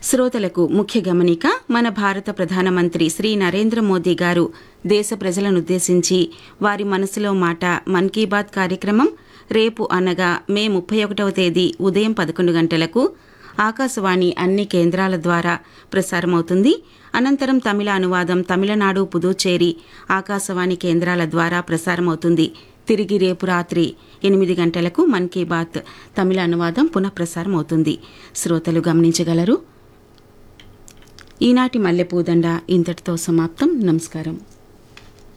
శ్రోతలకు ముఖ్య గమనిక మన భారత ప్రధానమంత్రి శ్రీ నరేంద్ర మోదీ గారు దేశ ప్రజలనుద్దేశించి వారి మనసులో మాట మన్ కీ బాత్ కార్యక్రమం రేపు అనగా మే ముప్పై ఒకటవ తేదీ ఉదయం పదకొండు గంటలకు ఆకాశవాణి అన్ని కేంద్రాల ద్వారా ప్రసారమవుతుంది అనంతరం తమిళ అనువాదం తమిళనాడు పుదుచ్చేరి ఆకాశవాణి కేంద్రాల ద్వారా ప్రసారమవుతుంది తిరిగి రేపు రాత్రి ఎనిమిది గంటలకు మన్ కీ బాత్ తమిళ అనువాదం పునఃప్రసారం అవుతుంది శ్రోతలు గమనించగలరు ఈనాటి మల్లెపూదండ ఇంతటితో సమాప్తం నమస్కారం